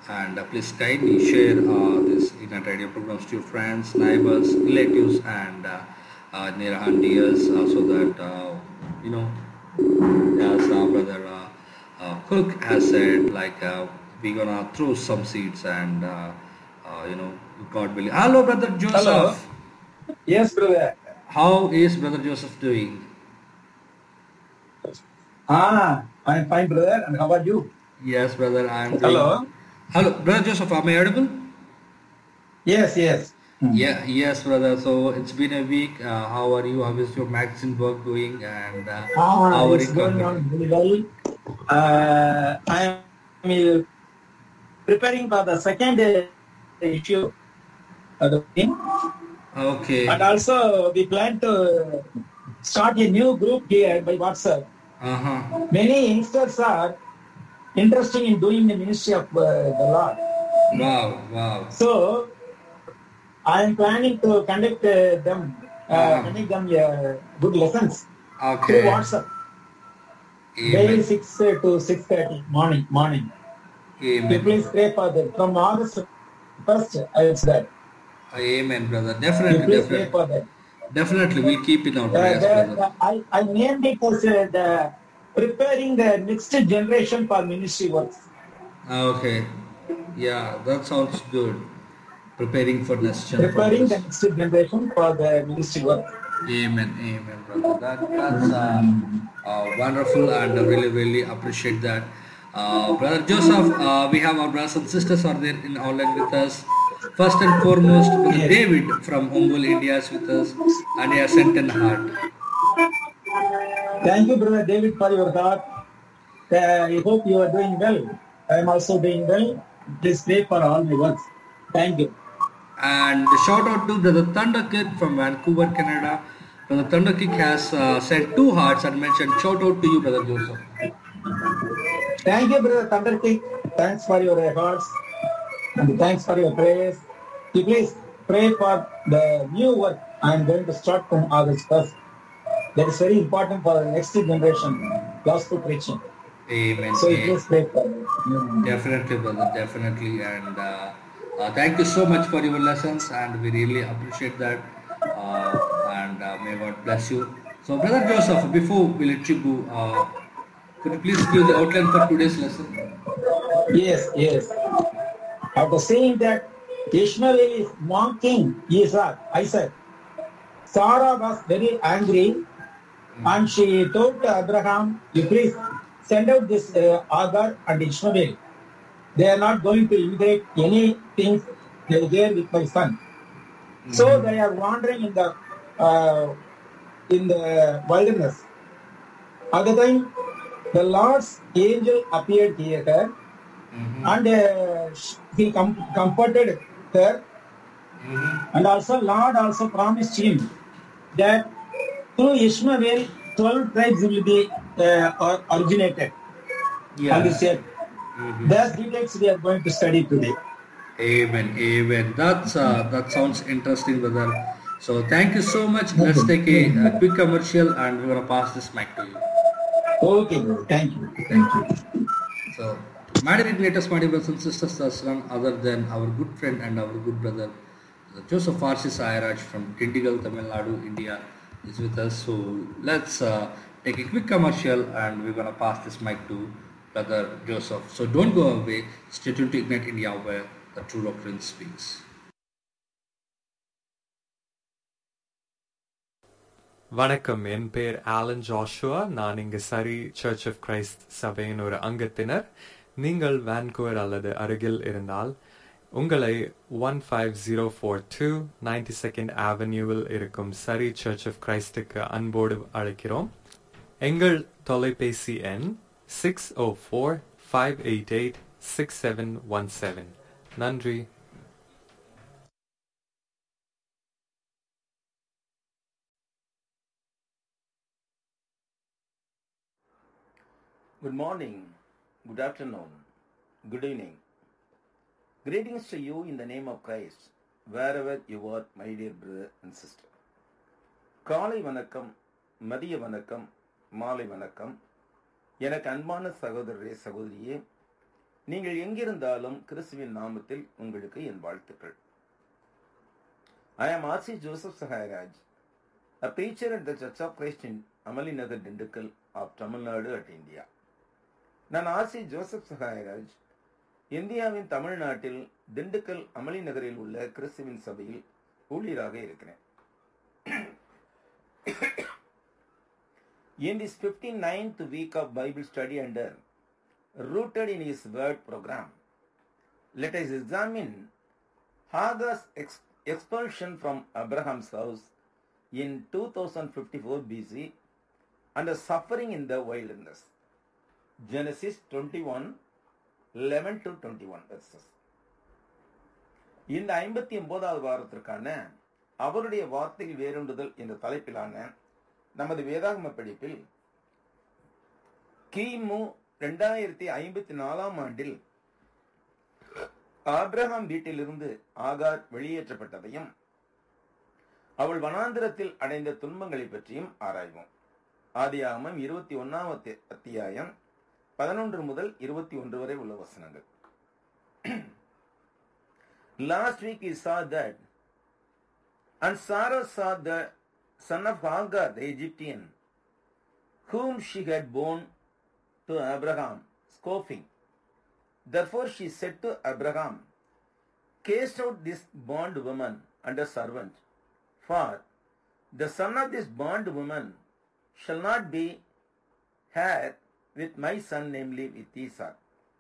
and uh, please kindly share uh, this Internet Radio programs to your friends, neighbors, relatives, and uh, uh, near and dears, uh, so that uh, you know, as our brother uh, uh, Cook has said, like uh, we're gonna throw some seeds, and uh, uh, you know, God willing. Hello, brother Joseph. Hello. Yes, brother. How is brother Joseph doing? Ah, I'm fine, brother. And how are you? Yes, brother, I'm doing. Hello. Hello, brother Joseph. Am I audible? Yes, yes. Hmm. Yeah, yes, brother. So it's been a week. Uh, how are you? How is your magazine work going? And uh, Ah, how are it's you going on very well. Uh, I am uh, preparing for the second uh, issue of the thing. Okay. And also, we plan to start a new group here by WhatsApp. Uh huh. Many youngsters are interested in doing the ministry of uh, the Lord. Wow, wow. So, I am planning to conduct uh, them, uh, Uh-huh. conduct them uh, good lessons through Okay. WhatsApp. Daily Amen. six uh, to six thirty morning. Morning. You Amen. please pray for them. From August first, I will start. Amen, brother. You Definitely, please pray definitely. for them. Definitely, we'll keep in our Uh, prayers, the, brother. the, I, I named it as uh, the preparing the next generation for ministry works. Okay. Yeah, that sounds good. Preparing for next Preparing the generation. next generation for the ministry work. Amen, amen, brother. That, that's uh, uh, wonderful and I really, really appreciate that. Uh, brother Joseph, uh, we have our brothers and sisters are there in online with us. First and foremost, Brother Yes. David from Umbul, India is with us and he has sent an heart. Thank you, Brother David, for your thought. Uh, I hope you are doing well. I am also doing well. Please pray for all my works. Thank you. And shout out to Brother Thunder Kid from Vancouver, Canada. Brother Thunder Kid has uh, sent two hearts and mentioned shout out to you, Brother Joseph. Thank you, Brother Thunder King. Thanks for your efforts and thanks for your prayers. You please pray for the new work I am going to start from August 1st. That is very important for the next generation, gospel preaching. Amen. So you Amen. please pray for it. Mm. Definitely, brother, definitely. And uh, uh, thank you so much for your lessons, and we really appreciate that. Uh, and uh, may God bless you. So, brother Joseph, before we let you go, uh, could you please give the outline for today's lesson? Yes, yes. After saying that Ishmael is mocking Isaac, Isaac, Sarah was very angry and she told to Abraham, you please send out this uh, Agar and Ishmael. They are not going to immigrate anything there with my son. So they are wandering in the uh, in the wilderness. At the time, the Lord's angel appeared here Mhm. and uh, he com- comforted her Mhm. and also Lord also promised him that through Ishmael 12 tribes will be uh, or- originated Yeah. on this earth. Mhm. Those details we are going to study today. Amen, amen. That's uh, that sounds interesting, brother. So thank you so much. Let's take a, a quick commercial, and we're gonna pass this mic to you. Okay, bro. Thank you. Thank you. So, my dear greatest, my dear brothers and sisters, there's none other than our good friend and our good brother, Joseph Farsi Sairaj from Tindigal, Tamil Nadu, India, is with us. So, let's uh, take a quick commercial and we're going to pass this mic to brother Joseph. So, don't go away. Stay tuned to Ignite India where the true doctrine speaks. வணக்கம் என் பேர் Alan Joshua நான் இங்கு சரி search of Christ சபையின் ஒரு அங்கத்தினர் நீங்கள் Vancouver அல்லது அருகில் இருந்தால் உங்களை one five zero four two ninety second அவென்யூவில் இருக்கும் சரி சர்ச் ஆஃப் கிரைஸ்டுக்கு அன்போடு அழைக்கிறோம் எங்கள் தொலைபேசி எண் six O four five eight eight six seven one seven நன்றி Good morning, good afternoon, good evening. Greetings to you in the name of Christ, wherever you are, my dear brother and sister. காலை வணக்கம் மதிய வணக்கம் மாலை வணக்கம் எனக்கு அன்பான சகோதரரே சகோதரியே நீங்கள் எங்கிருந்தாலும் கிறிஸ்துவின் நாமத்தில் உங்களுக்கு என் வாழ்த்துக்கள் I am R C Joseph Sahayaraj a preacher at the Church of Christ in Amali Nagar Dindukkal of Tamil Nadu at India. நான் ஆர்சி ஜோசப் சகாயராஜ் இந்தியாவின் தமிழ்நாட்டில் திண்டுக்கல் அமளி நகரில் உள்ள கிறிஸ்துவின் சபையில் ஊழியராக இருக்கிறேன் In this 59th week of Bible study under Rooted in His Word program, let us examine Hagar's ex- expulsion from Abraham's house in 2054 BC and the suffering in the wilderness. Genesis 21, 11 to 21 verses. இந்த ஐம்பத்தி ஒன்பதாவது வாரத்திற்கான அவருடைய வார்த்தையில் வேறுண்டுதல் என்ற தலைப்பிலான நமது வேதாகம படிப்பில் கிமு இரண்டாயிரத்தி ஐம்பத்தி நாலாம் ஆண்டில் ஆப்ரஹாம் வீட்டிலிருந்து ஆகார் வெளியேற்றப்பட்டதையும் அவள் வனாந்திரத்தில் அடைந்த துன்பங்களை பற்றியும் ஆராய்வோம் ஆதியாகமம் இருபத்தி ஒன்னாம் அத்தியாயம் பதினொன்று முதல் இருபத்தி ஒன்று வரை உள்ள வசனங்கள் last week we saw that and Sarah saw the son of Hagar the Egyptian whom she had borne to Abraham scoffing therefore she said to Abraham cast out this bond woman and a servant for the son of this bond woman shall not be heir with my son namely with Isaac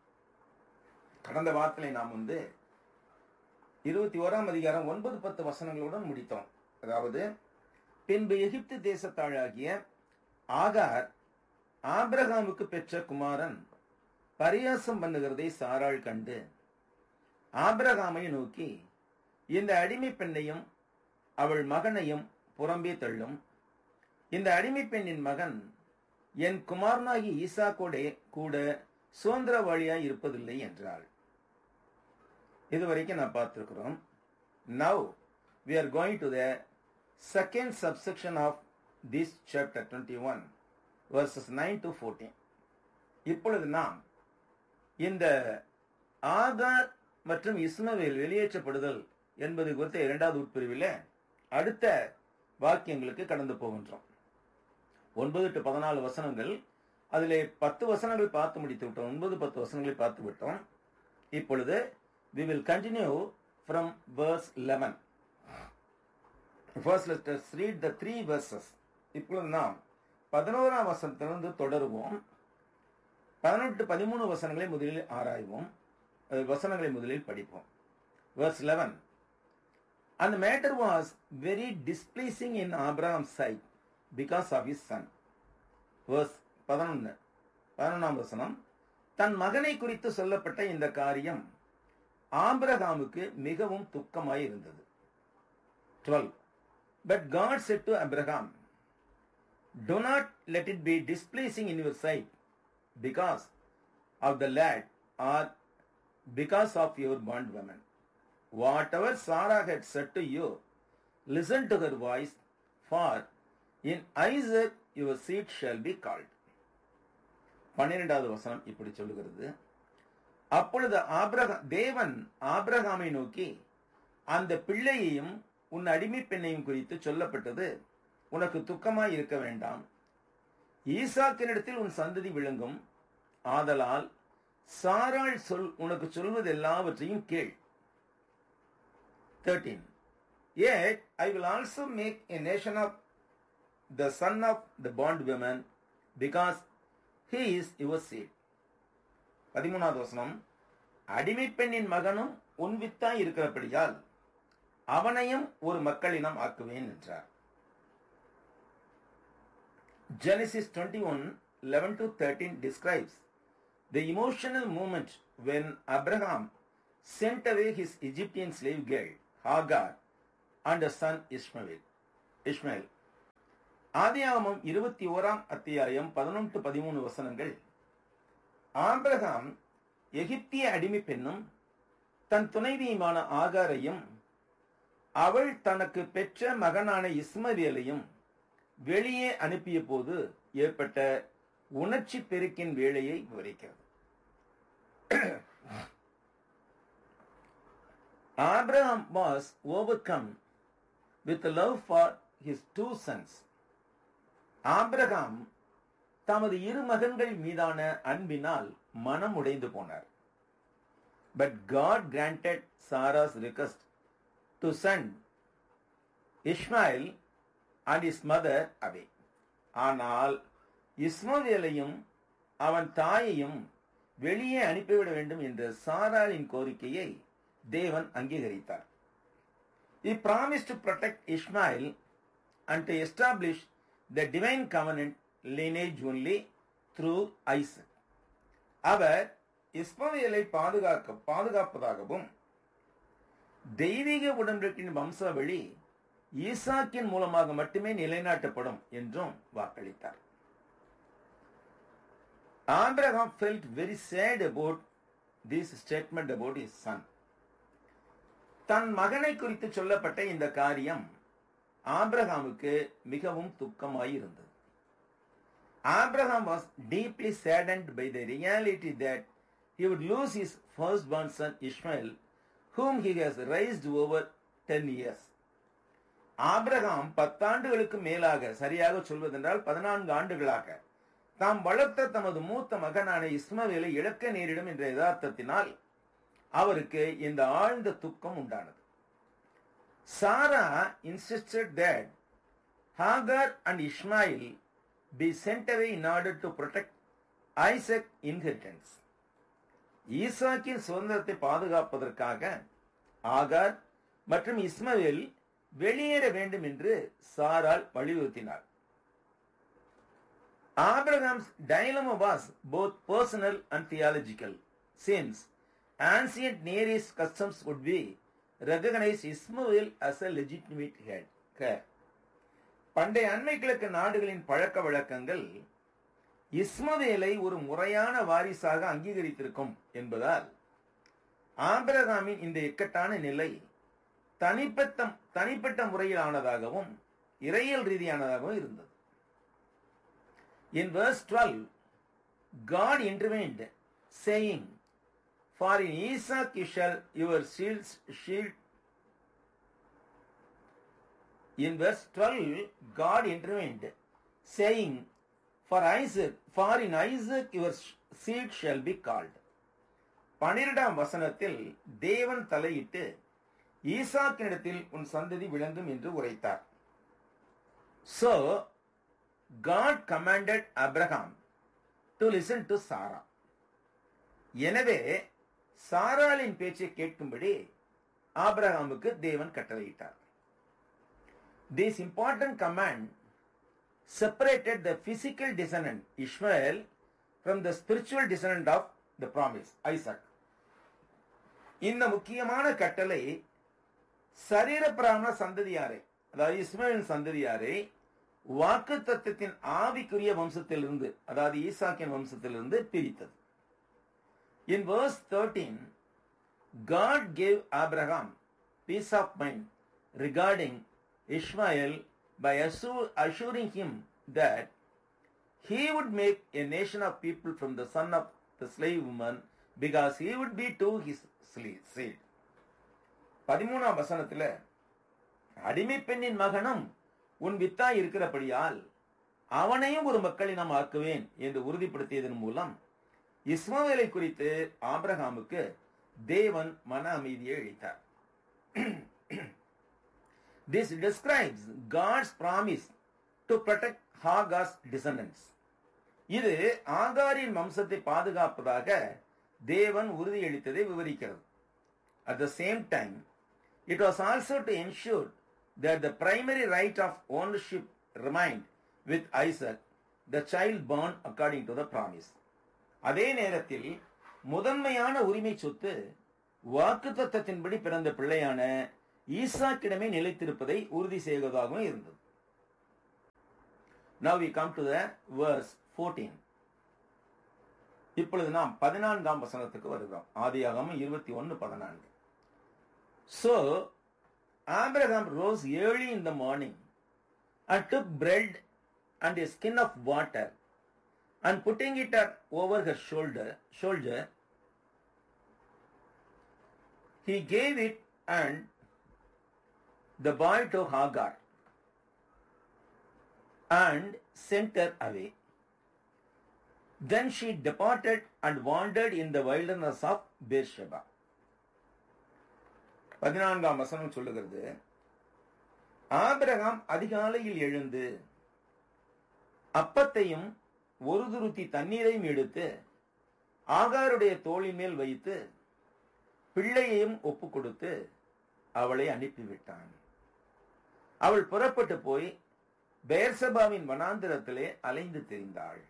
கடந்த வார்த்தையை நாம் வந்து இருபத்தி ஓராம் அதிகாரம் ஒன்பது பத்து வசனங்களுடன் முடித்தோம் அதாவது பின்பு எகிப்து தேசத்தாழாகிய ஆகார் ஆபிரகாமுக்கு பெற்ற குமாரன் பரியாசம் பண்ணுகிறதை சாராள் கண்டு ஆபிரகாமை நோக்கி இந்த அடிமை பெண்ணையும் அவள் மகனையும் புறம்பே தள்ளும் இந்த அடிமை பெண்ணின் மகன் என் குமாரனாகி ஈசாக்கோடே கூட சுதந்திரவாளியாய் இருப்பதில்லை என்றாள் இதுவரைக்கும் நான் பார்த்திருக்கிறோம் now we are going to the second subsection of this chapter twenty one verses nine to fourteen இப்பொழுது நாம் இந்த ஆகார் மற்றும் இஸ்மவேல் வெளியேற்றப்படுதல் என்பது குறித்த இரண்டாவது உட்பிரிவில் அடுத்த வாக்கியங்களுக்கு கடந்து போகின்றோம் ஒன்பது டு பதினாலு வசனங்கள் அதிலே பத்து வசனங்கள் பார்த்து முடித்து விட்டோம் ஒன்பது பத்து வசனங்களை பார்த்து விட்டோம் இப்பொழுது we will continue from verse eleven first let us read the three verses இப்பொழுது நாம் பதினோராம் வசனத்திலிருந்து தொடருவோம் பதினெட்டு பதிமூணு வசனங்களை முதலில் ஆராய்வோம் வசனங்களை முதலில் படிப்போம் verse eleven And the matter was very displeasing in Abraham's sight because of his son. Verse பதினொன்று பதினொன்றாம் வசனம் தன் மகனை குறித்து சொல்லப்பட்ட இந்த காரியம் ஆபிரகாமுக்கு மிகவும் துக்கமாய் இருந்தது twelve but God said to Abraham do not let it be displeasing in your sight because of the lad or because of your bond women whatever Sarah had said to you, listen to her voice, for in Isaac your seed shall be called. பன்னிரெண்டாவது வசனம் இப்படி சொல்லுகிறது அப்பொழுது ஆபிரகா தேவன் ஆபிரகாமை நோக்கி அந்த பிள்ளையையும் உன் அடிமை பெண்ணையும் குறித்து சொல்லப்பட்டது உனக்கு துக்கமாய் இருக்க வேண்டாம் ஈசாக்கினிடத்தில் உன் சந்ததி விளங்கும் ஆதலால் சாராள் சொல் உனக்கு சொல்வது எல்லாவற்றையும் கேள் 13. Yet I will also make a nation of the son of the bondwoman because he is your seed. பதிமூணாவது வசனம் அடிமை பெண்ணின் மகனும் உன் வித்தாய் இருக்கிறபடியால் அவனையும் ஒரு மக்களினம் ஆக்குவேன் என்றார் Genesis 21 11 to 13 describes the emotional moment when Abraham sent away his Egyptian slave girl Hagar and a son Ishmael. Ishmael. ஆதியாகமம் இருபத்தி ஓராம் அத்தியாயம் பதினொன்று பதிமூணு வசனங்கள் ஆபிரகாம் எகிப்திய அடிமை பெண்ணும் தன் துணைவியுமான ஆகாரையும் அவள் தனக்கு பெற்ற மகனான இஸ்மவேலையும் வெளியே அனுப்பிய போது ஏற்பட்ட உணர்ச்சி பெருக்கின் வேலையை விவரிக்கிறது Abraham was overcome with love for his two sons. Abraham தமது இரு மகன்கள் மீதான அன்பினால் மனம் உடைந்து போனார் but God granted Sarah's request to son Ishmael and his mother away ஆனால் இஸ்மவேலையும் அவன் தாயையும் வெளியே அனுப்பிவிட வேண்டும் என்ற சாராளின் கோரிக்கையை தேவன் அங்கீகரித்தார் He promised to protect Ishmael and to establish the divine covenant lineage only through Isaac. அவர் இஸ்மவேலை பாதுகாக்க பாதுகாப்பதாகவும் தெய்வீக உடன்படிக்கையின் வம்சாவளி ஈசாக்கின் மூலமாக மட்டுமே நிலைநாட்டப்படும் என்றும் வாக்களித்தார் Abraham felt very sad about this statement about his son. தன் மகனை குறித்து சொல்லப்பட்ட இந்த காரியம் ஆபிரகாமுக்கு மிகவும் துக்கமாயிருந்தது Abraham was deeply saddened by the reality that he would lose his firstborn son Ishmael, whom he has raised over 10 years. Abraham பத்தாண்டுகளுக்கு மேலாக சரியாக சொல்வதென்றால் பதினான்கு ஆண்டுகளாக தாம் வளர்த்த தமது மூத்த மகனான இஸ்மவேலை இழக்க நேரிடும் என்ற யதார்த்தத்தினால் அவருக்கு இந்த ஆழ்ந்த துக்கம் உண்டானது Sarah insisted that Hagar and Ishmael be sent away in order to protect Isaac inheritance ஈசாக்கின் சுதந்திரத்தை பாதுகாப்பதற்காக ஆகார் மற்றும் இஸ்மவேல் வெளியேற வேண்டும் என்று சாரால் வலியுறுத்தினார் Abraham's dilemma was both personal and theological, since ancient Near East customs would be recognize Ismail as a legitimate head. heir. பண்டைய அண்மை கிழக்கு நாடுகளின் பழக்க வழக்கங்கள் இஸ்மவேலை ஒரு முறையான வாரிசாக அங்கீகரித்திருக்கும் என்பதால் ஆபிரகாமின் இந்த இக்கட்டான நிலை தனிப்பட்ட தனிப்பட்ட முறையிலானதாகவும் இறையல் ரீதியானதாகவும் இருந்தது In verse 12, God intervened, saying, For in Isaac you shall your shield, shield. In verse 12, God intervened, saying, For Isaac, for in Isaac your seed shall be called. பனிரெண்டாம் வசனத்தில் தேவன் தலையிட்டு ஈசாக்கினிடத்தில் உன் சந்ததி விளங்கும் என்று உரைத்தார் So, God commanded Abraham to listen to Sarah. எனவே சாராளின் பேச்சை கேட்கும்படி ஆபிரகாமுக்கு தேவன் கட்டளையிட்டார் This important command separated the physical descendant Ishmael from the spiritual descendant of the promise Isaac. இந்த முக்கியமான கட்டளை சரீரப்பிராமண சந்ததியாரை அதாவது இஸ்மேலின் சந்ததியாரை வாக்கு தத்துவத்தின் ஆவிக்குரிய வம்சத்திலிருந்து அதாவது ஈசாக்கின் வம்சத்திலிருந்து பிரித்தது இன் verse 13 God gave Abraham peace of mind regarding Ishmael by assur- assuring him that he would make a nation of people from the son of the slave woman because he would be to his sle- seed பதிமூணாம் வசனத்துல அடிமை பெண்ணின் மகனும் உன் வித்தாய் இருக்கிறபடியால் அவனையும் ஒரு மக்களினம் ஆக்குவேன் என்று உறுதிப்படுத்தியதன் மூலம் இஸ்மாவேலை குறித்து ஆபிரகாமுக்கு தேவன் மன அமைதியை அளித்தார் This describes God's promise to protect Hagar's descendants. இது ஆகாரின் வம்சத்தை பாதுகாப்பதாக தேவன் உறுதியளித்ததை விவரிக்கிறது At the same time, it was also to ensure that the primary right of ownership remained with Isaac, the child born according to the promise. அதே நேரத்தில் முதன்மையான உரிமை சொத்து வாக்கு தத்தத்தின்படி பிறந்த பிள்ளையான ஈசாக்கிடமே நிலைத்திருப்பதை உறுதி செய்வதாகவும் இருந்தது Now we come to the verse 14. இப்பொழுது நாம் பதினான்காம் வசனத்துக்கு வருகிறோம் ஆதியாகமம் இருபத்தி ஒன்னு பதினான்கு So Abraham rose early in the morning and took bread and a skin of water and putting it up over her shoulder, shoulder, he gave it and the boy to Hagar and sent her away. Then she departed and wandered in the wilderness of Beersheba. பதினான்காம் வசனம் சொல்லுகிறது Abraham அதிகாலையில் எழுந்து அப்பத்தையும் ஒரு துருத்தி தண்ணீரையும் எடுத்து ஆகாருடைய தோளின் மேல் வைத்து பிள்ளையையும் ஒப்பு கொடுத்து அவளை அனுப்பிவிட்டான் அவள் புறப்பட்டு போய் பேர்சபாவின் வனாந்திரத்திலே அலைந்து திரிந்தாள்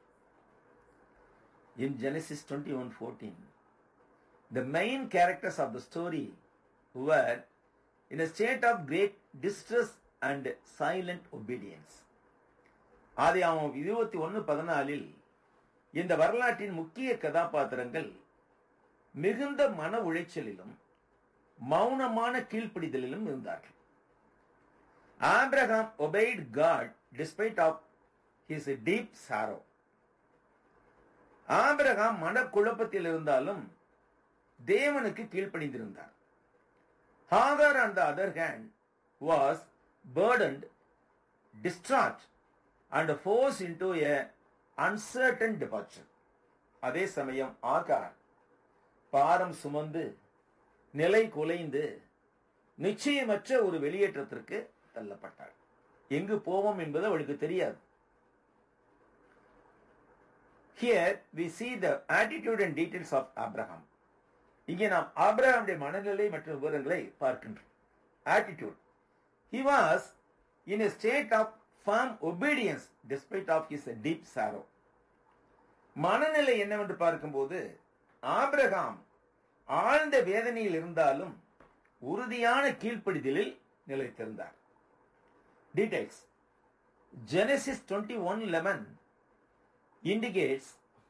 In Genesis 21:14, the main characters of the story were in a state of great distress and silent obedience. ஆதியாமம் இருபத்தி ஒன்னு பதினாலில் இந்த வரலாற்றின் முக்கிய கதாபாத்திரங்கள் மிகுந்த மன உளைச்சலிலும் மௌனமான கீழ்ப்பிடிதலிலும் இருந்தார்கள் Abraham obeyed God despite of his deep sorrow. Abraham மனக்குழப்பத்தில் இருந்தாலும் தேவனுக்கு கீழ்ப்படிந்திருந்தார் ஹாகர் on the other hand was burdened, distraught and forced into a uncertain departure. அதே சமயம் ஆகார் பாரம் சுமந்து நிலை குலைந்து நிச்சயமற்ற ஒரு வெளியேற்றத்திற்கு தள்ளப்பட்டாள் எங்கு போவோம் என்பது அவளுக்கு தெரியாது Here we see the attitude and details of Abraham. இங்கே நாம் ஆபிரகாமுடைய மனநிலை மற்றும் விவரங்களை பார்க்கின்றோம் attitude he was in a state of firm obedience despite of his deep sorrow மனநிலை என்னவென்று பார்க்கும்போது ஆபிரகாம் ஆழ்ந்த வேதனையில் இருந்தாலும் உறுதியான கீழ்ப்படிதலில் நிலைத்திருந்தார் details Genesis twenty one eleven indicates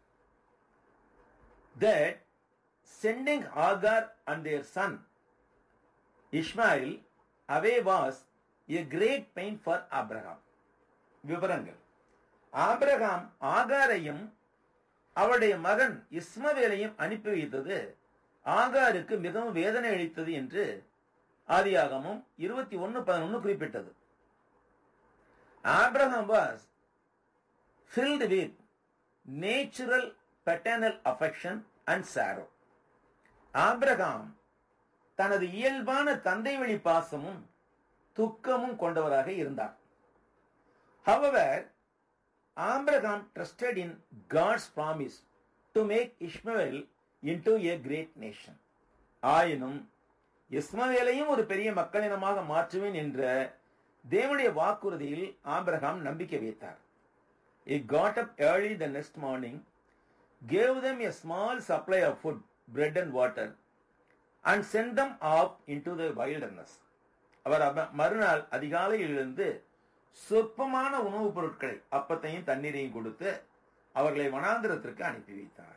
that sending Hagar and their son Ishmael away was a great pain for Abraham. விவரங்கள் ஆபிரகாம் ஆகாரையும் அவருடைய மகன் இஸ்மவேலையும் அனுப்பி வைத்தது ஆகாருக்கு மிகவும் வேதனை அளித்தது என்று ஆதியாகமும் இருபத்தி ஒன்னு பதினொன்னு குறிப்பிட்டது Abraham was filled with natural paternal affection and sorrow. Abraham தனது இயல்பான தந்தை வழி பாசமும் துக்கமும் கொண்டவராக இருந்தார் However, Abraham trusted in God's promise to make Ishmael into a great nation. ஆயினும் இஸ்மவேலையும் ஒரு பெரிய மக்களினமாக மாற்றுவேன் என்ற தேவனுடைய வாக்குறுதியில் ஆபிரகாம் நம்பிக்கை வைத்தார் He got up early the next morning, gave them a small supply of food, bread and water, and sent them off into the wilderness. அவர் அப- மறுநாள் அதிகாலையில் இருந்து சொற்பமான உணவுப் பொருட்களை அப்பத்தையும் தண்ணீரையும் கொடுத்து அவர்களை வனாந்திரத்திற்கு அனுப்பி வைத்தார்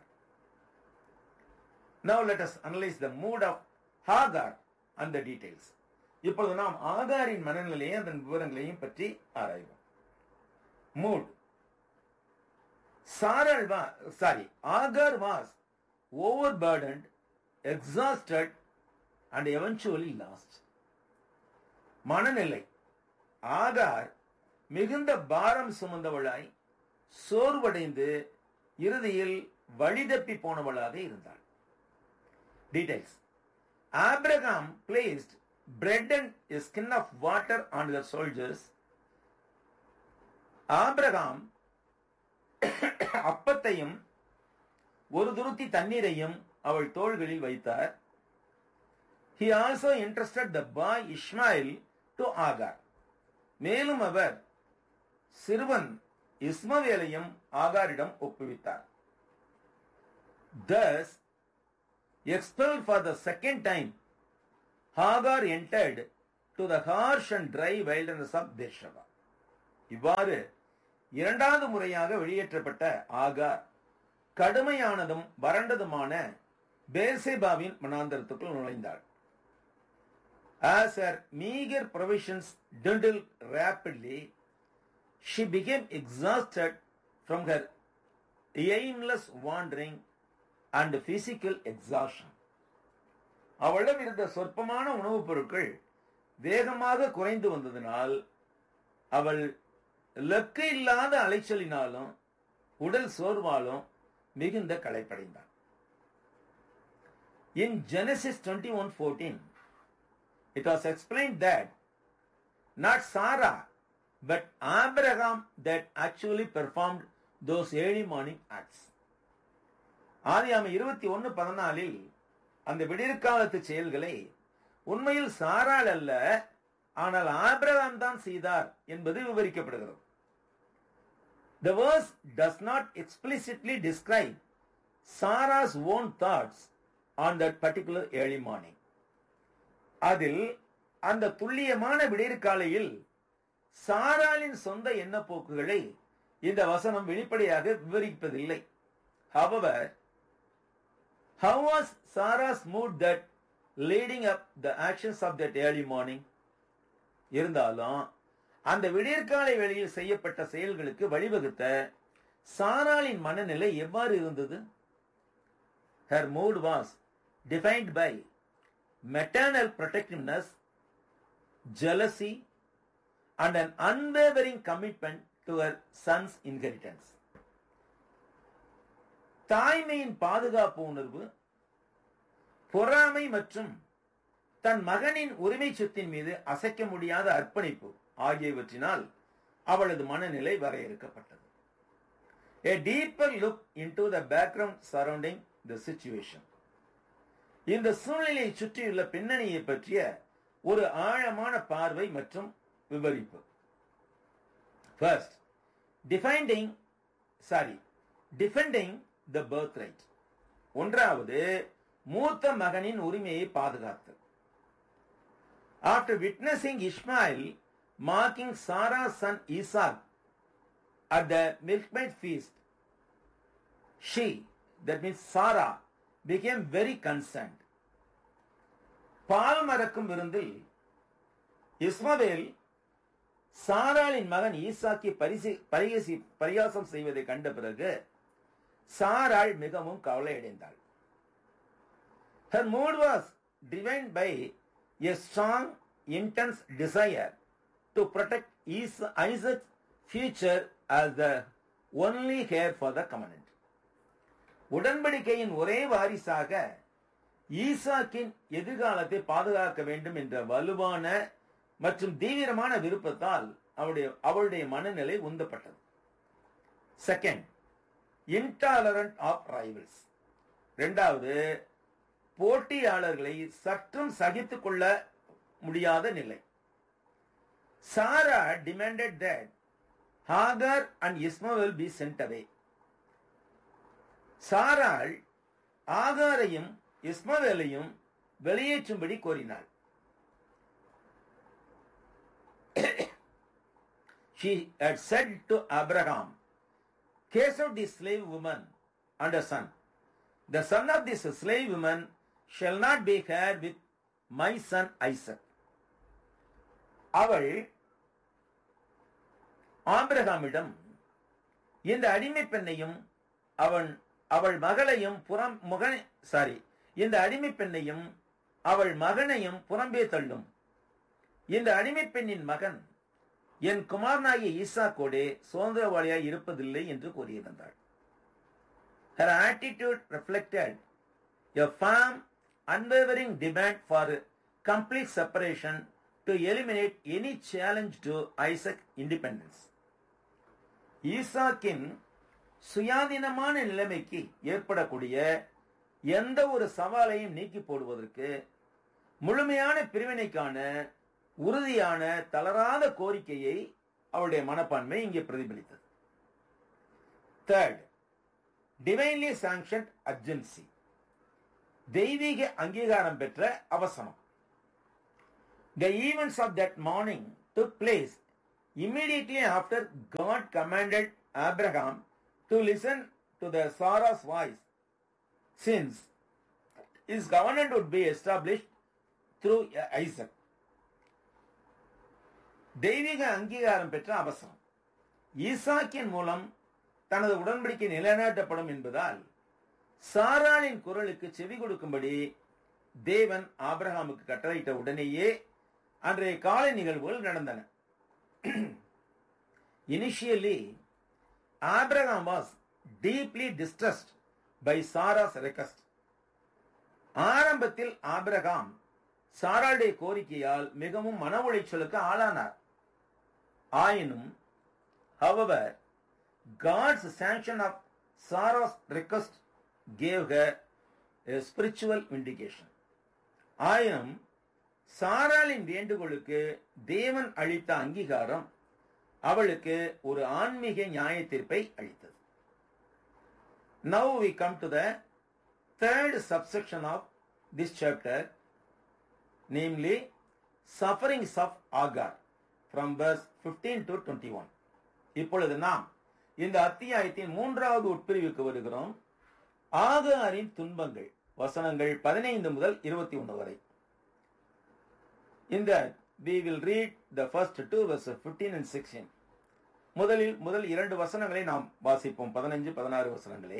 Now let us analyze the mood of Hagar and the details. இப்பொழுது நாம் ஆகாரின் மனநிலையை அதன் விவரங்களையும் பற்றி ஆராய்வோம் mood Sarah was, sorry, Agar was overburdened, exhausted, and eventually lost. மனநிலை ஆகார் மிகுந்த பாரம் சுமந்தவளாய் சோர்வடைந்து இறுதியில் வழிதப்பி போனவளாக இருந்தாள் details Abraham placed bread and skin of water on the shoulders Abraham அப்பத்தையும் ஒரு துருத்தி தண்ணீரையும் அவள் தோள்களில் வைத்தார் he also entrusted the boy Ishmael to ஆகார் மேலும் அவர் சிறுவன் இஸ்மவேலையும் ஆகாரிடம் ஒப்புவித்தார் thus expelled for the second time Hagar entered to the harsh and dry wilderness of Beersheba இவ்வாறு இரண்டாவது முறையாக வெளியேற்றப்பட்ட ஆகார் கடுமையானதும் வறண்டதுமான பேர்சேபாவின் மனாந்தரத்துக்குள் நுழைந்தாள் As her meager provisions dwindled rapidly, she became exhausted from her aimless wandering and physical exhaustion. அவளிடம் இருந்த சொற்பமான உணவுப் பொருட்கள் வேகமாக குறைந்து வந்ததினால் அவள் லக்கு இல்லாத அலைச்சலினாலும் உடல் சோர்வாலும் மிகுந்த களைப்படைந்தாள் In Genesis 21:14, it was explained that not Sarah but Abraham that actually performed those early morning acts. ஆதியாம இருபத்தி ஒன்னு பதினாலில் அந்த விடியற்காலத்து செயல்களை உண்மையில் சாராள் அல்ல ஆனால் ஆபிரகாம் தான் செய்தார் என்பது விவரிக்கப்படுகிறது The verse does not explicitly describe Sarah's own thoughts on that particular early morning. அதில் அந்த துல்லியமான விடியற்காலையில் சாராளின் சொந்த எண்ணப்போக்குகளை இந்த வசனம் வெளிப்படையாக விவரிப்பதில்லை However, how was Sarah's mood that leading up the actions of that early morning? இருந்தாலும் அந்த விடியற்காலை வேளையில் செய்யப்பட்ட செயல்களுக்கு வழிவகுத்த சாராளின் மனநிலை எவ்வாறு இருந்தது her mood was defined by maternal protectiveness, jealousy, and an unwavering commitment to her son's inheritance. தாய்மையின் பாதுகாப்பு உணர்வு பொறாமை மற்றும் தன் மகனின் உரிமை சொத்தின் மீது அசைக்க முடியாத அர்ப்பணிப்பு ஆகியவற்றினால் அவளது மனநிலை வரையறுக்கப்பட்டது A deeper look into the background surrounding the situation. இந்த சூழ்நிலையை சுற்றியுள்ள பின்னணியை பற்றிய ஒரு ஆழமான பார்வை மற்றும் விவரிப்பு first defining sorry defending the birthright ஒன்றாவது மூத்த மகனின் உரிமையை பாதுகாத்து after witnessing Ishmael mocking Sarah son Isaac at the milkmaid feast she that means Sarah became very concerned. பால் மறக்கும் விருந்தில் இஸ்மவேல் சாராளின் மகன் ஈசாக்கி பரிசி பரிகசி பரியாசம் செய்வதை கண்ட பிறகு சாராள் மிகவும் கவலையடைந்தாள் Her mood was driven by a strong, intense desire to protect Is- Isaac's future as the only heir for the covenant. உடன்படிக்கையின் ஒரே வாரிசாக ஈசாக்கின் எதிர்காலத்தை பாதுகாக்க வேண்டும் என்ற வலுவான மற்றும் தீவிரமான விருப்பத்தால் அவருடைய அவளுடைய மனநிலை உந்தப்பட்டது செகண்ட் இன்டாலரண்ட் ஆஃப் ரைவல்ஸ் இரண்டாவது போட்டியாளர்களை சற்றும் சகித்துக் கொள்ள முடியாத நிலை Sarah demanded that Hagar and Ishmael be sent away சாராள் ஆகாரையும் இஸ்மவேலையும் வெளியேற்றும்படி கோரினாள் she had said to Abraham, Case out this slave woman and a son. The son of this slave woman shall not be heir with my son Isaac. அவள் ஆபிரகாமிடம் இந்த அடிமை பெண்ணையும் அவன் அவள் மகளையும் புறம் முக சாரி இந்த அடிமை பெண்ணையும் அவள் மகனையும் புறம்பே தள்ளும் இந்த அடிமை பெண்ணின் மகன் என் குமாரனாகிய ஈசாக்கோடே சுதந்திரவாளியாய் இருப்பதில்லை என்று கூறியிருந்தாள் Her attitude reflected a firm, unwavering demand for complete separation to eliminate any challenge to Isaac independence. ஈசாக்கின் சுயாதீனமான நிலைமைக்கு ஏற்படக்கூடிய எந்த ஒரு சவாலையும் நீக்கி போடுவதற்கு முழுமையான பிரிவினைக்கான உறுதியான தளராத கோரிக்கையை அவருடைய மனப்பான்மை இங்கே பிரதிபலித்தது தேர்ட் டிவைன்லி சாங்ஷன் அர்ஜென்சி தெய்வீக அங்கீகாரம் பெற்ற அவசரம் The events of that morning took place immediately after God commanded Abraham to listen to the Sarah's voice, since his covenant would be established through Isaac. தெய்வீக அங்கீகாரம் பெற்ற அவசரம் ஈசாக்கின் மூலம் தனது உடன்படிக்கை நிலைநாட்டப்படும் என்பதால் சாராளின் குரலுக்கு செவி கொடுக்கும்படி தேவன் ஆபிரகாமுக்கு கட்டளையிட்ட உடனேயே அன்றைய காலை நிகழ்வுகள் நடந்தன initially Abraham was deeply distressed by Sarah's request ஆரம்பத்தில் ஆபிரகாம் சாராளுடைய கோரிக்கையால் மிகவும் மன உளைச்சலுக்கு ஆளானார் ஆயினும் however God's sanction of Sarah's request gave her a spiritual vindication. ஆயினும் சாராளின் வேண்டுகோளுக்கு தேவன் அளித்த அங்கீகாரம் அவளுக்கு ஒரு ஆன்மீக நியாய தீர்ப்பை அளித்தது Now we come to the third subsection of this chapter, namely sufferings of Agar from verse 15 to 21. இப்பொழுது நாம் இந்த அத்தியாயத்தின் மூன்றாவது உட்பிரிவுக்கு வருகிறோம் ஆகாரின் துன்பங்கள் வசனங்கள் பதினைந்து முதல் இருபத்தி ஒன்று வரை இந்த we will read the first two verses 15 and 16 முதலில் முதல் இரண்டு வசனங்களை நாம் வாசிப்போம் பதினஞ்சு பதினாறு வசனங்களே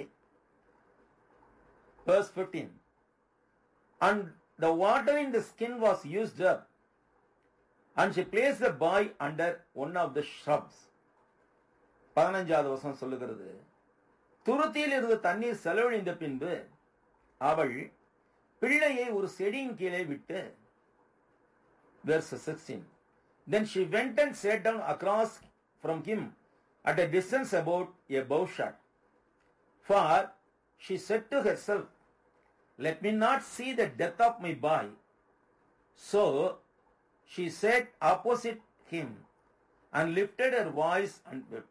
verse 15 and the water in the skin was used up and she placed the boy under one of the shrubs பதினஞ்சாவது வசனம் சொல்லுகிறது துருத்தியில் இருந்த தண்ணீர் செலவழிந்த பின்பு அவள் பிள்ளையை ஒரு செடியின் கீழே விட்டு verse 16 then she went and sat down across from him at a distance about a bow shot for she said to herself let me not see the death of my boy so she sat opposite him and lifted her voice and wept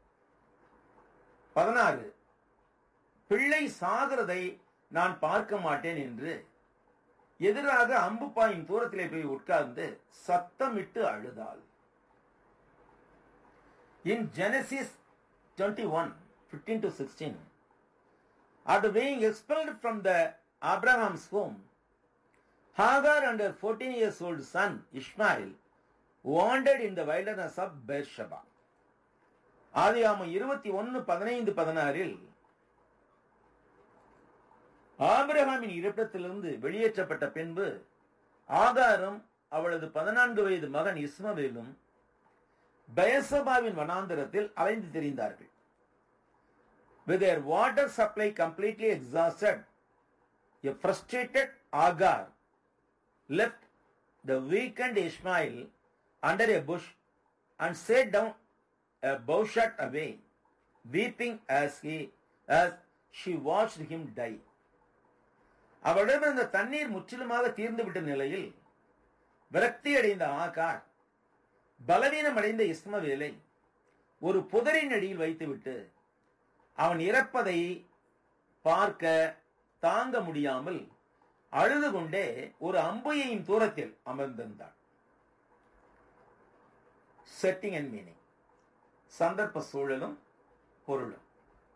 பதினாறு பிள்ளை சாகிறதை நான் பார்க்க மாட்டேன் என்று எதிராக அம்பு பாயும் தூரத்திலே போய் உட்கார்ந்து சத்தமிட்டு அழுதாள் in Genesis twenty one fifteen to sixteen after being expelled from the Abraham's home, Hagar and her 14 years old son Ishmael wandered in the wilderness of Beersheba. ஆதியாமம் இருபத்தி ஒன்னு பதினைந்து பதினாறில் ஆபிரகாமின் இருப்பிடத்திலிருந்து வெளியேற்றப்பட்ட பின்பு ஆகாரும் அவளது பதினான்கு வயது மகன் இஸ்மவேலும் பயசபாவின் வனாந்திரத்தில் அலைந்து திரிந்தார்கள் with their water supply completely exhausted, a frustrated Agar left the weakened Ishmael under a bush and sat down a bowshot away, weeping as he as she watched him die. அவரிடம் இருந்த தண்ணீர் முற்றிலுமாக தீர்ந்துவிட்ட நிலையில் விரக்தி அடைந்த ஆகார் பலவீனம் அடைந்த இஸ்மவேலை ஒரு புதரின் அடியில் வைத்துவிட்டு அவன் இறப்பதை பார்க்க தாங்க முடியாமல் அழுது கொண்டே ஒரு அம்பையையும் தூரத்தில் அமர்ந்திருந்தாள் செட்டிங் அண்ட் மீனிங் சந்தர்ப்ப சூழலும் பொருளும்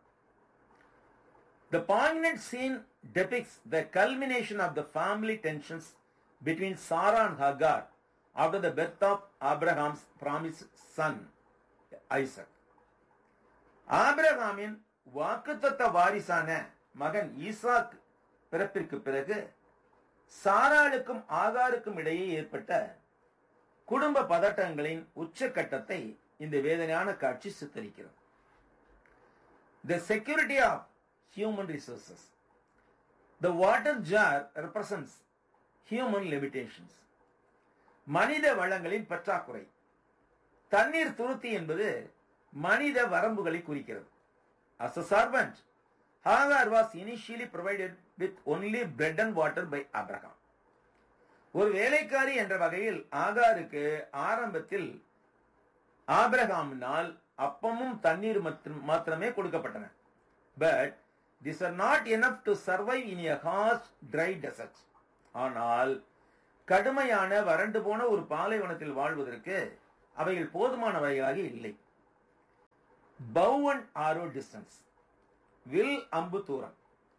The poignant scene depicts the culmination of the family tensions between Sarah and Hagar after the birth of Abraham's promised son, Isaac. ஆபிரகாமின் வாக்குத்தத்த வாரிசான மகன் ஈசாக் பிறப்பிற்கு பிறகு சாராளுக்கும் ஆகாருக்கும் இடையே ஏற்பட்ட குடும்ப பதட்டங்களின் உச்சக்கட்டத்தை இந்த வேதனையான காட்சி சித்தரிக்கிறது the security of human resources the water jar represents human limitations மனித வளங்களின் பற்றாக்குறை தண்ணீர் துருத்தி என்பது மனித வரம்புகளை குறிக்கிறது As a servant, Hagar was initially provided with only bread and water by Abraham. ஒரு வேலைக்காரி என்ற வகையில் ஆகாருக்கு ஆரம்பத்தில் ஆபிரகாமினால் அப்பமும் தண்ணீர் மாத்திரமே கொடுக்கப்பட்டன but this are not enough to survive in a harsh dry desert ஆனால் கடுமையான வறண்டு போன ஒரு பாலைவனத்தில் வாழ்வதற்கு அவைகள் போதுமானவைகளாக இல்லை பவ் அண்ட் ஆரோ டிஸ்டன்ஸ் வில் அம்பு தூரம்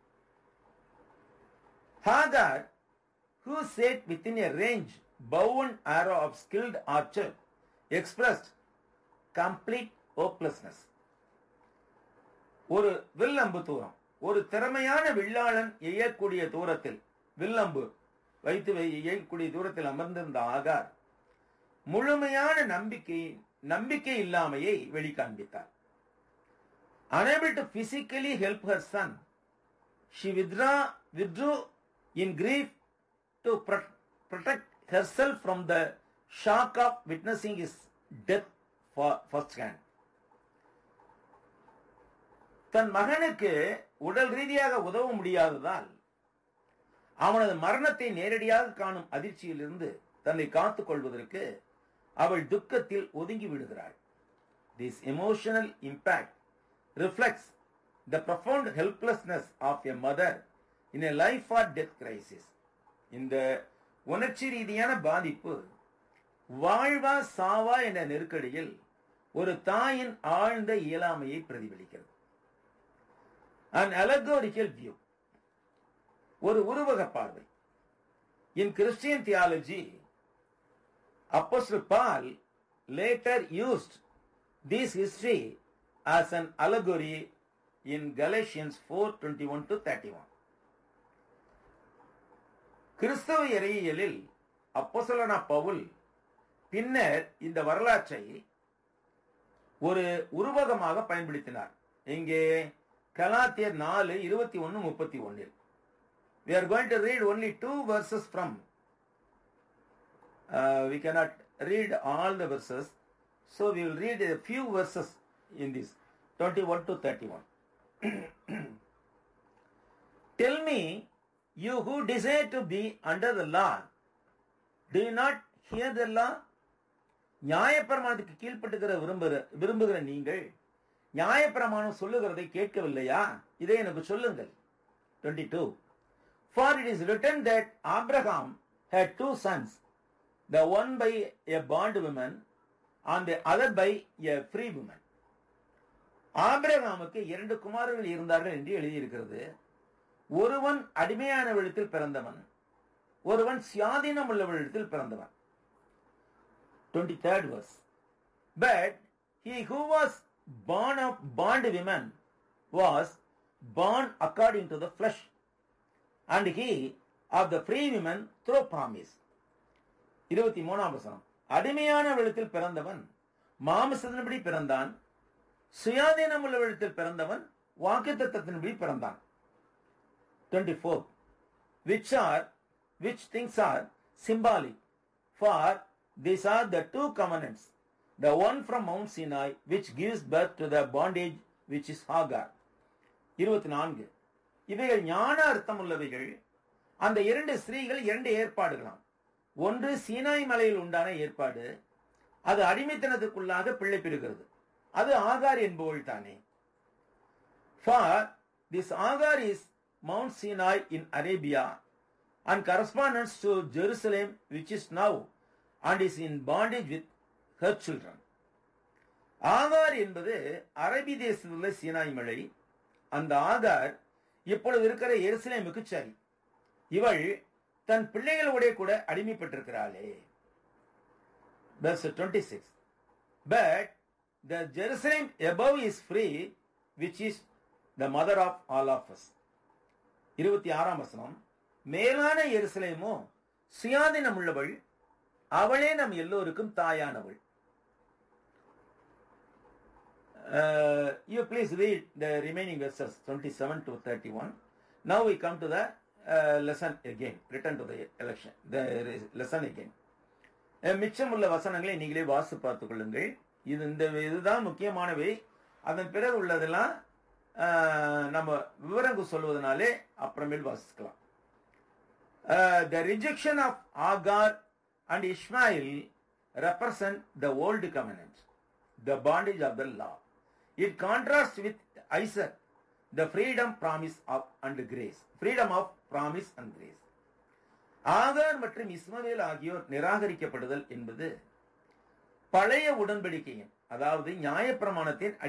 Hagar who sat within a range bow and arrow of skilled archer expressed complete hopelessness ஒரு வில் அம்பு தூரம் ஒரு திறமையான வில்லாளன் எய்யக்கூடிய தூரத்தில் வில்லம்பு வைத்து வைக்கக்கூடிய தூரத்தில் அமர்ந்திருந்த ஆகார் முழுமையான நம்பிக்கை நம்பிக்கை இல்லாமையை வெளிக்காண்பித்தார் unable to physically help her son she withdraw, withdrew in grief to pro- protect herself from the shock of witnessing his death for first hand தன் மகனுக்கு உடல் ரீதியாக உதவ முடியாததால் அவனது மரணத்தை நேரடியாக காணும் அதிர்ச்சியிலிருந்து தன்னை காத்துக் கொள்வதற்கு அவள் துக்கத்தில் ஒதுங்கி விடுகிறாள் this emotional impact reflects the profound helplessness of a mother in a life or death crisis. இந்த உணர்ச்சி ரீதியான பாதிப்பு வாழ்வா சாவா என்ற நெருக்கடியில் ஒரு தாயின் ஆழ்ந்த இயலாமையை பிரதிபலிக்கிறது an allegorical view ஒரு உருவக பார்வை in christian theology apostle paul later used this history as an allegory in Galatians 4:21 to 31. கிறிஸ்தவ இறையியலில் அப்போசலனா பவுல் பின்னர் இந்த வரலாற்றை ஒரு உருவகமாக பயன்படுத்தினார் இங்கே கலாத்தியர் நாலு இருபத்தி ஒன்னு முப்பத்தி ஒன்னில் we are going to read only two verses from uh, we cannot read all the verses so we will read a few verses in this 21 to 31 tell me you who desire to be under the law do you not hear the law நியாயப்பிரமாணத்துக்கு கீழ்ப்பட்டுகிற விரும்புகிற விரும்புகிற நீங்கள் நியாயப்பிரமாணம் சொல்லுகிறதை கேட்கவில்லையா இதை எனக்கு சொல்லுங்கள் 22 for it is written that abraham had two sons the one by a bondwoman and the other by a free woman ஆபிரகாமுக்கு இரண்டு குமாரர்கள் இருந்தார்கள் என்று எழுதியிருக்கிறது ஒருவன் அடிமையானவளிடத்தில் பிறந்தவன் ஒருவன் சுயாதீனம் உள்ளவளிடத்தில் பிறந்தவன் twenty third verse but he who was born of bond women was born according to the flesh and he of the free women through promise இருபத்தி மூணாம் வசனம் அடிமையான விளத்தில் பிறந்தவன் மாமிசத்தின்படி பிறந்தான் சுயாதீனம் உள்ள விழத்தில் பிறந்தவன் வாக்கு தத்தத்தின்படி பிறந்தான் twenty four which are which things are symbolic for this are the two covenants the one from Mount Sinai which gives birth to the bondage which is Hagar இருபத்தி நான்கு இவைகள் ஞான அர்த்தம் உள்ளவைகள் அந்த இரண்டு ஸ்திரீகள் இரண்டு ஏற்பாடுகளாம் ஒன்று சீனாய் மலையில் உண்டான ஏற்பாடு அது அடிமைத்தனத்துக்குள்ளாக பிள்ளை பெறுகிறது அது ஆகார் என்பவள் தானே for this Agar is Mount Sinai in Arabia and correspondence to Jerusalem which is now and is in bondage with her children ஆகார் என்பது அரபி தேசத்தில் உள்ள சீனாய் மலை அந்த ஆகார் இப்பொழுது இருக்கிற எருசலேமுக்கு சரி இவள் தன் பிள்ளைகளுடைய கூட அடிமைப்பட்டிருக்கிறாளே verse 26 but the jerusalem above is free which is the mother of all of us இருபத்தி ஆறாம் வசனம் மேலான எருசலேமோ சுயாதீனம் உள்ளவள் அவளே நம் எல்லோருக்கும் தாயானவள் Uh, you please read the remaining verses 27 to 31. Now we come to the uh, lesson again. Return to the election. The lesson again. மிச்சம் உள்ள வசனங்களை நீங்களே வாசி பார்த்துக் கொள்ளுங்கள் இது இந்த இதுதான் முக்கியமானவை அதன் பிறகு உள்ளதெல்லாம் நம்ம விவரங்கள் சொல்வதனாலே அப்புறமேல் வாசிக்கலாம் the rejection of Agar and Ishmael represent the old covenant the bondage of the law it contrast with Isaac the freedom promise of and grace freedom of promise and grace ஆகார் மற்றும் இஸ்மவேல் ஆகியோர் நிராகரிக்கப்படுதல் என்பது பழைய உடன்படிக்கையின் அதாவது நியாயப்பிரமாணத்தின்